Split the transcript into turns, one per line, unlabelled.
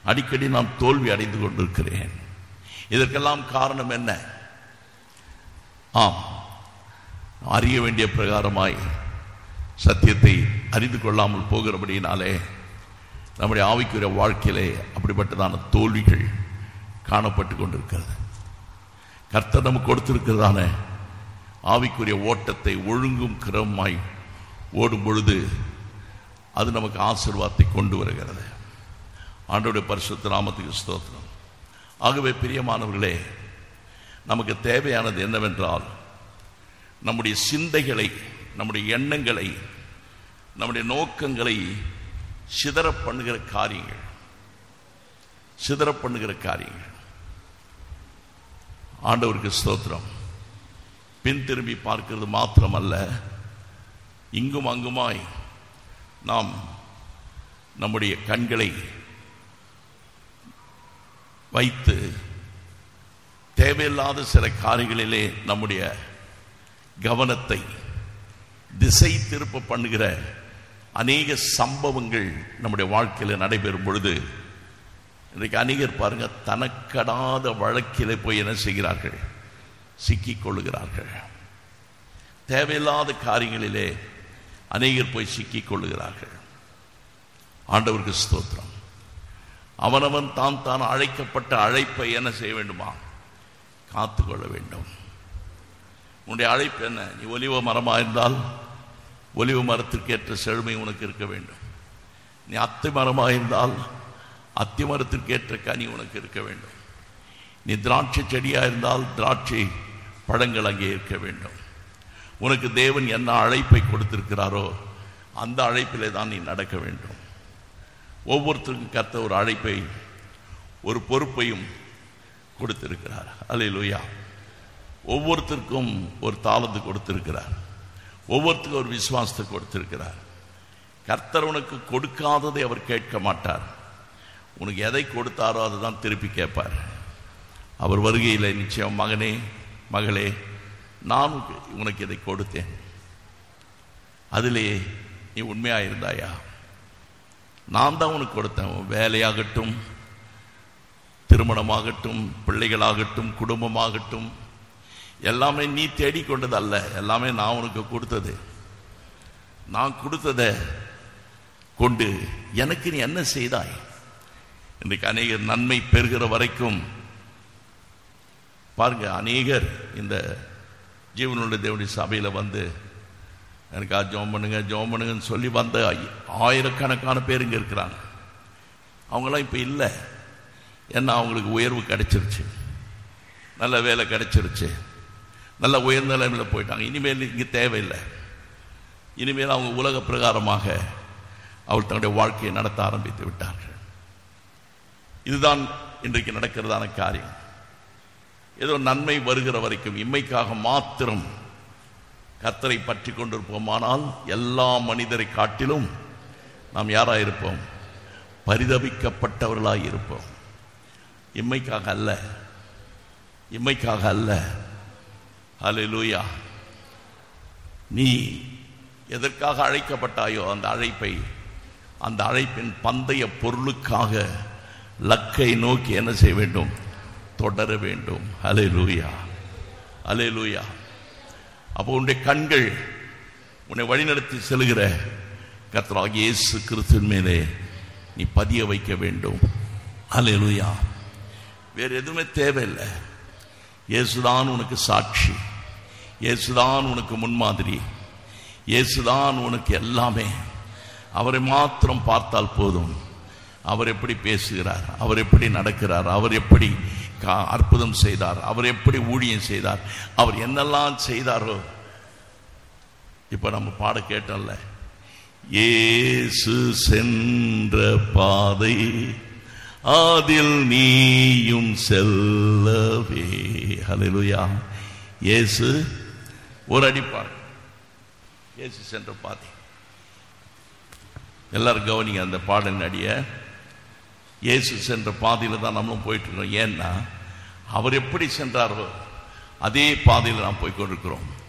அடிக்கடி நான் தோல்வி அடைந்து கொண்டிருக்கிறேன் இதற்கெல்லாம் காரணம் என்ன ஆம் அறிய வேண்டிய பிரகாரமாய் சத்தியத்தை அறிந்து கொள்ளாமல் போகிறபடியினாலே நம்முடைய ஆவிக்குரிய வாழ்க்கையிலே அப்படிப்பட்டதான தோல்விகள் காணப்பட்டு கொண்டிருக்கிறது கர்த்தர் நமக்கு கொடுத்திருக்கிறதான ஆவிக்குரிய ஓட்டத்தை ஒழுங்கும் கிரமமாய் ஓடும் பொழுது அது நமக்கு ஆசீர்வாதத்தை கொண்டு வருகிறது ஆண்டோடைய பரிசுத்த நாமத்துக்கு ஸ்தோத்திரம் ஆகவே பிரியமானவர்களே நமக்கு தேவையானது என்னவென்றால் நம்முடைய சிந்தைகளை நம்முடைய எண்ணங்களை நம்முடைய நோக்கங்களை சிதற பண்ணுகிற காரியங்கள் சிதற பண்ணுகிற காரியங்கள் ஆண்டவருக்கு ஸ்தோத்திரம் பின் திரும்பி பார்க்கிறது மாத்திரமல்ல இங்கும் அங்குமாய் நாம் நம்முடைய கண்களை வைத்து தேவையில்லாத சில காரியங்களிலே நம்முடைய கவனத்தை திசை திருப்ப பண்ணுகிற அநேக சம்பவங்கள் நம்முடைய வாழ்க்கையில் நடைபெறும் பொழுது இன்றைக்கு அநேகர் பாருங்க தனக்கடாத வழக்கிலே போய் என்ன செய்கிறார்கள் சிக்கிக் கொள்ளுகிறார்கள் தேவையில்லாத காரியங்களிலே அநேகர் போய் சிக்கிக் கொள்ளுகிறார்கள் ஆண்டவருக்கு ஸ்தோத்திரம் அவனவன் தான் தான் அழைக்கப்பட்ட அழைப்பை என்ன செய்ய வேண்டுமா காத்து கொள்ள வேண்டும் உன்னுடைய அழைப்பு என்ன நீ ஒலிவ மரமா இருந்தால் ஒலிவ மரத்திற்கேற்ற செழுமை உனக்கு இருக்க வேண்டும் நீ அத்தி மரமா இருந்தால் அத்தி மரத்திற்கேற்ற கனி உனக்கு இருக்க வேண்டும் நீ திராட்சை செடியா இருந்தால் திராட்சை பழங்கள் அங்கே இருக்க வேண்டும் உனக்கு தேவன் என்ன அழைப்பை கொடுத்திருக்கிறாரோ அந்த அழைப்பிலே தான் நீ நடக்க வேண்டும் ஒவ்வொருத்தருக்கும் கத்த ஒரு அழைப்பை ஒரு பொறுப்பையும் கொடுத்திருக்கிறார் அல்லேலூயா ஒவ்வொருத்தருக்கும் ஒரு தாளந்து கொடுத்திருக்கிறார் ஒவ்வொருத்தருக்கும் ஒரு விசுவாசத்தை கொடுத்திருக்கிறார் கர்த்தர் உனக்கு கொடுக்காததை அவர் கேட்க மாட்டார் உனக்கு எதை கொடுத்தாரோ அதை தான் திருப்பி கேட்பார் அவர் வருகையில் நிச்சயம் மகனே மகளே நான் உனக்கு இதை கொடுத்தேன் அதிலே நீ உண்மையாக இருந்தாயா நான் தான் உனக்கு கொடுத்தேன் உன் வேலையாகட்டும் திருமணமாகட்டும் பிள்ளைகளாகட்டும் குடும்பமாகட்டும் எல்லாமே நீ தேடிக்கொண்டது அல்ல எல்லாமே நான் உனக்கு கொடுத்தது நான் கொடுத்ததை கொண்டு எனக்கு நீ என்ன செய்தாய் இன்றைக்கு அநேகர் நன்மை பெறுகிற வரைக்கும் பாருங்க அநேகர் இந்த ஜீவனுள்ள தேவனுடைய சபையில் வந்து எனக்கு ஜோம் பண்ணுங்க ஜோம் பண்ணுங்கன்னு சொல்லி வந்த ஆயிரக்கணக்கான பேர் இங்கே இருக்கிறாங்க அவங்களாம் இப்போ இல்லை ஏன்னா அவங்களுக்கு உயர்வு கிடைச்சிருச்சு நல்ல வேலை கிடைச்சிருச்சு நல்ல உயர்ந்த நிலைமையில் போயிட்டாங்க இனிமேல் இங்கே தேவையில்லை இனிமேல் அவங்க உலக பிரகாரமாக அவள் தன்னுடைய வாழ்க்கையை நடத்த ஆரம்பித்து விட்டார்கள் இதுதான் இன்றைக்கு நடக்கிறதான காரியம் ஏதோ நன்மை வருகிற வரைக்கும் இம்மைக்காக மாத்திரம் கர்த்தரை பற்றி கொண்டிருப்போமானால் எல்லா மனிதரை காட்டிலும் நாம் யாராக இருப்போம் பரிதபிக்கப்பட்டவர்களாக இருப்போம் இம்மைக்காக அல்ல இம்மைக்காக அல்ல ஹalleluya நீ எதற்காக அழைக்கப்பட்டாயோ அந்த அழைப்பை அந்த அழைப்பின் பந்தய பொருளுக்காக லக்கை நோக்கி என்ன செய்ய வேண்டும் தொடர வேண்டும் அலே லூயா அலே லூயா அப்போ உன்னுடைய கண்கள் உன்னை வழிநடத்தி செல்கிற கர்த்தராக இயேசு கிறிஸ்துவின் மேலே நீ பதிய வைக்க வேண்டும் அலே லூயா வேறு எதுவுமே தேவையில்லை இயேசுதான் உனக்கு சாட்சி இயேசுதான் உனக்கு முன்மாதிரி இயேசுதான் உனக்கு எல்லாமே அவரை மாத்திரம் பார்த்தால் போதும் அவர் எப்படி பேசுகிறார் அவர் எப்படி நடக்கிறார் அவர் எப்படி கா- அற்புதம் செய்தார் அவர் எப்படி ஊழியம் செய்தார் அவர் என்னெல்லாம் செய்தாரோ இப்ப நம்ம பாட கேட்டோம்ல இயேசு சென்ற பாதை அதில் நீயும் செல்லவே ஹalleluya இயேசு ஒரு அடிப்பார் இயேசு சென்ற பாதை எல்லாரும் கவனிங்க அந்த பாடலின் அடிய இயேசு சென்ற பாதையில் தான் நம்மளும் போயிட்டு இருக்கோம் ஏன்னா அவர் எப்படி சென்றாரோ அதே பாதையில் நாம் போய் கொண்டிருக்கிறோம்